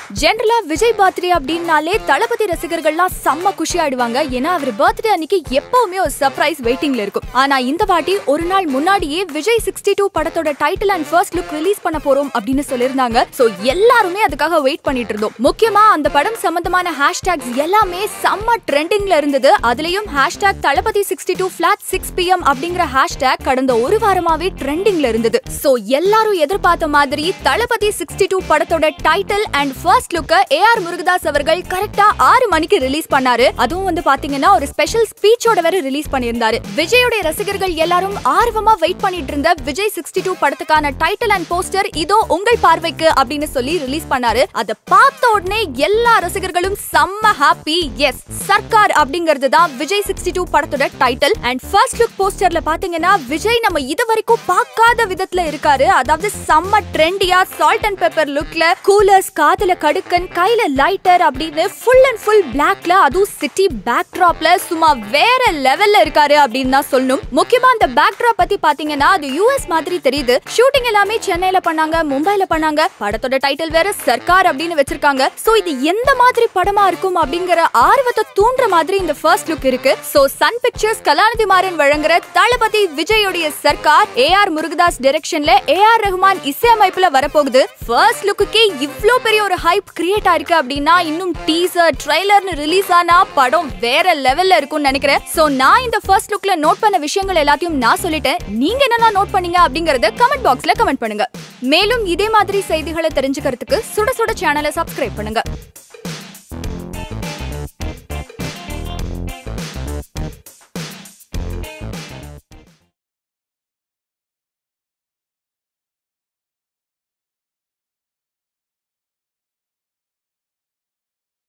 ஜென்ரலா விஜய் பர்த்டே அப்படின்னாலே தளபதி ரசிகர்கள்லாம் செம்ம குஷி ஆயிடுவாங்க ஏன்னா அவர் பர்த்டே அன்னைக்கு எப்பவுமே ஒரு சர்ப்ரைஸ் வெயிட்டிங்ல இருக்கும் ஆனா இந்த வாட்டி ஒரு நாள் முன்னாடியே விஜய் சிக்ஸ்டி டூ படத்தோட title and first look release பண்ண போறோம் அப்படின்னு சொல்லியிருந்தாங்க சோ எல்லாருமே அதுக்காக வெயிட் பண்ணிட்டு இருந்தோம் முக்கியமா அந்த படம் சம்பந்தமான ஹேஷ்டேக்ஸ் எல்லாமே செம்ம ட்ரெண்டிங்ல இருந்தது அதுலயும் hashtag Thalapathy sixty two flat six PM அப்படிங்கிற ஹேஷ்டேக் கடந்த ஒரு வாரமாவே ட்ரெண்டிங்ல இருந்தது சோ எல்லாரும் எதிர்பார்த்த மாதிரி தளபதி சிக்ஸ்டி டூ படத்தோட டைட்டில் அண்ட் ஃபர்ஸ்ட் லுக்க ஏ ஆர் முருகதாஸ் அவர்கள் கரெக்டா ஆறு மணிக்கு ரிலீஸ் பண்ணாரு அதுவும் வந்து பாத்தீங்கன்னா ஒரு ஸ்பெஷல் ஸ்பீச்சோட வேற ரிலீஸ் பண்ணியிருந்தாரு விஜயோட ரசிகர்கள் எல்லாரும் ஆர்வமா வெயிட் பண்ணிட்டு இருந்த விஜய் சிக்ஸ்டி டூ படத்துக்கான டைட்டில் அண்ட் போஸ்டர் இதோ உங்கள் பார்வைக்கு அப்படின்னு சொல்லி ரிலீஸ் பண்ணாரு அதை பார்த்த உடனே எல்லா ரசிகர்களும் செம்ம ஹாப்பி எஸ் சர்க்கார் அப்படிங்கிறது தான் விஜய் சிக்ஸ்டி டூ படத்தோட டைட்டில் அண்ட் ஃபர்ஸ்ட் லுக் போஸ்டர்ல பாத்தீங்கன்னா விஜய் நம்ம இது வரைக்கும் பார்க்காத விதத்துல இருக்காரு அதாவது செம்ம ட்ரெண்டியா சால்ட் அண்ட் பெப்பர் லுக்ல கூலர்ஸ் காதுல கடுக்கன் கையில லைட்டர் அப்படின்னு ஃபுல் அண்ட் ஃபுல் பிளாக்ல அதுவும் சிட்டி பேக் ட்ராப்ல சும்மா வேற லெவல்ல இருக்காரு அப்படின்னு தான் சொல்லணும் முக்கியமா அந்த பேக் ட்ராப் பத்தி பாத்தீங்கன்னா அது யூஎஸ் மாதிரி தெரியுது ஷூட்டிங் எல்லாமே சென்னையில பண்ணாங்க மும்பைல பண்ணாங்க படத்தோட டைட்டில் வேற சர்க்கார் அப்படின்னு வச்சிருக்காங்க சோ இது எந்த மாதிரி படமா இருக்கும் அப்படிங்கிற ஆர்வத்தை தூண்டுற மாதிரி இந்த ஃபர்ஸ்ட் லுக் இருக்கு so Sun Pictures Kalanithi Maran வழங்குற தளபதி விஜயோடைய சர்க்கார் ஏ ஆர் முருகதாஸ் டைரக்ஷன்ல ஏ ஆர் ரஹ்மான் இசையமைப்புல வரப்போகுது ஃபர்ஸ்ட் லுக்குக்கே இவ்ளோ பெரிய ஒரு ஹைப் கிரியேட் ஆயிருக்கு அப்படின்னா இன்னும் டீசர் ட்ரைலர்னு ரிலீஸ் ஆனா படம் வேற லெவல்ல இருக்கும்னு நினைக்கிறேன் சோ நான் இந்த ஃபர்ஸ்ட் லுக்ல நோட் பண்ண விஷயங்கள் எல்லாத்தையும் நான் சொல்லிட்டேன் நீங்க என்னெல்லாம் நோட் பண்ணீங்க அப்படிங்கறத கமெண்ட் பாக்ஸ்ல கமெண்ட் பண்ணுங்க மேலும் இதே மாதிரி செய்திகளை தெரிஞ்சுக்கிறதுக்கு சுட சுட சேனலை சப்ஸ்கிரைப் பண்ணுங்க